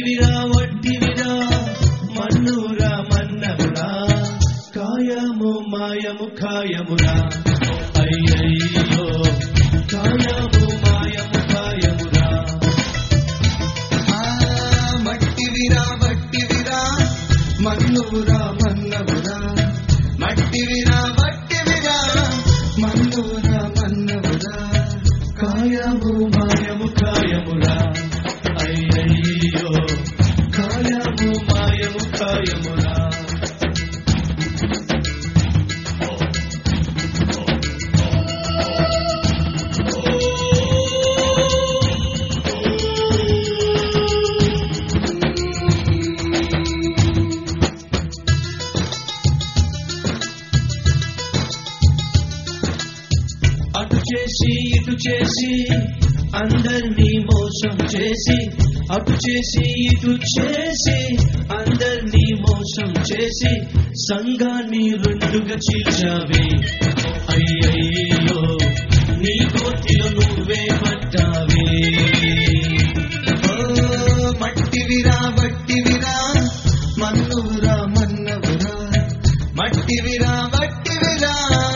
మట్టివిరా వట్టివిరా మన్నురా మన్నవురా కాయము మాయము ఖాయమురా అయ్యయ్యో కాయము మాయము ఖాయమురా ఆ మట్టివిరా వట్టివిరా మన్నురా మన్నవురా మట్టివిరా వట్టివిరా మన్నురా మన్నవురా కాయము మాయము ఖాయమురా అయ్యయ్యో కాయము మాయము ఖాయమురా అటు చేసి ఇటు చేసి అందరినీ మోసం చేసి అటు చేసి ఇటు చేసి అందరినీ మోసం చేసి సంఘాన్ని రెండుగా చీల్చావే అయ్యయ్యో నీ కోతిలో నువ్వే పడ్డావే ఓ మట్టివిరా వట్టివిరా మన్నురా మన్నవురా మట్టివిరా వట్టివిరా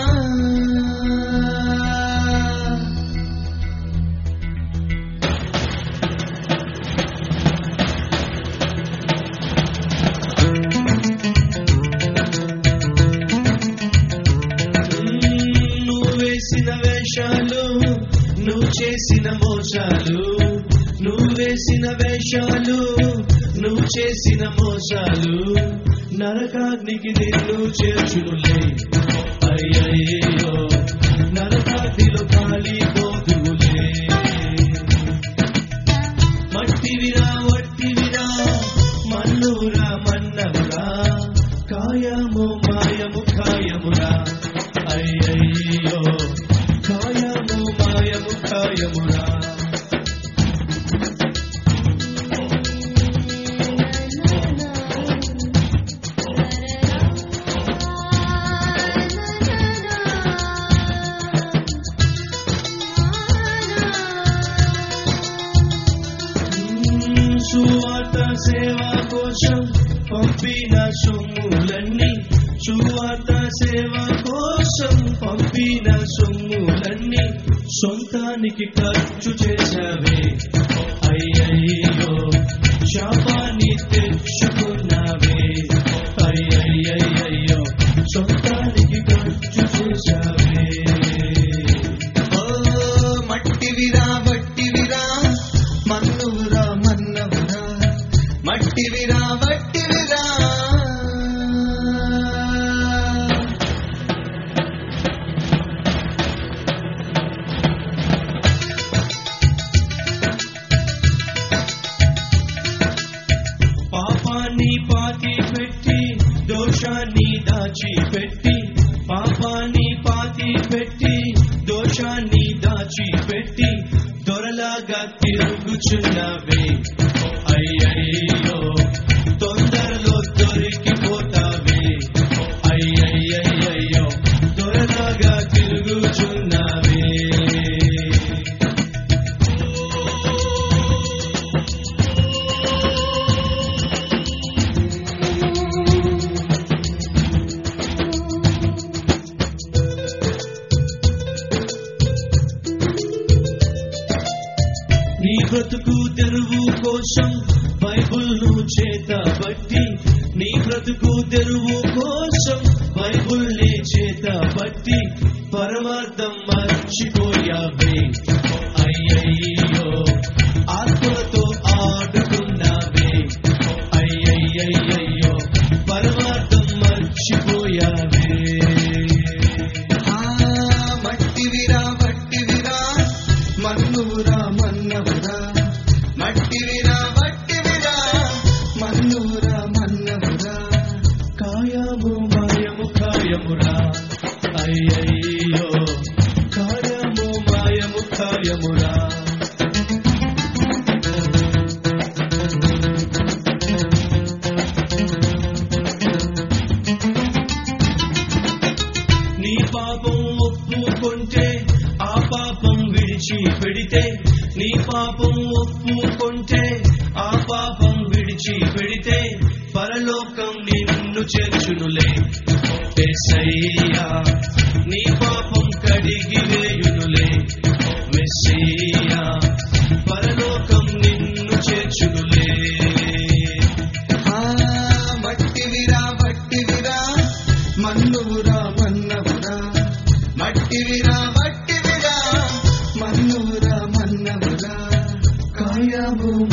నువ్వు వేసిన వేషాలు నువ్వు చేసిన మోసాలు నువ్వు వేసిన వేషాలు నువ్వు చేసిన మోసాలు నరకాగ్నికి నిన్ను చేర్చునులే అయ్యయ్యో నరకాగ్నిలో కాలిపోదులే మట్టివిరా వట్టివిరా మన్నురా మన్నవురా కాయము మాయము ఖాయమురా అయ్యయ్యో కాయము మాయము ఖాయమురా సువాత సేవ కోసం పంపిన సొమ్ములన్నీ సువాత సేవ కోసం పంపిన సొమ్ములన్నీ సొంతానికి ఖర్చు చేశావే అయ్యయ్యో శాపాన్ని తెచ్చుకున్నావే అయ్యయ్యయ్యో సొంతానికి ఖర్చు చేశావే ఓ మట్టివిరా వట్టివిరా మన్నురా మన్నవురా మట్టివిరా వట్టివిరా పాపాన్ని పాతి పెట్టి దోషాన్ని దాచిపెట్టి పాపాన్ని పాతి పెట్టి దోషాన్ని దాచిపెట్టి దొరలాగా తిరుగుచున్నావే అయ్యయ్యో తొందరలో దొరికిపోతావే అయ్యయ్యయ్యో దొరలాగా తిరుగుచున్నావే నీ బ్రతుకు తెరువు కోసం బైబుల్ను చేత బట్టి నీ బ్రతుకు తెరువు కోసం బైబుల్ని చేత బట్టి పరమార్థం మర్చిపోయావే అయ్యయ్యో ఆత్మలతో ఆడుకున్నావే అయ్యయ్యయ్యో పరమార్థం మర్చిపోయావే ఆ మట్టివిరా వట్టివిరా మన్నురా మన్నవురా మట్టివిరా వట్టివిరా మన్నురా మన్నవురా కాయము పరలోకం నిన్ను చేర్చునులే ఏసయ్యా నీ పాపం కడిగి వేయునులే మెస్సయ్యా పరలోకం నిన్ను చేర్చునులే ఆ మట్టివిరా మట్టివిరా మన్నువురా మన్నవురా మట్టివిరా మట్టివిరా మన్నువురా మన్నవురా కాయము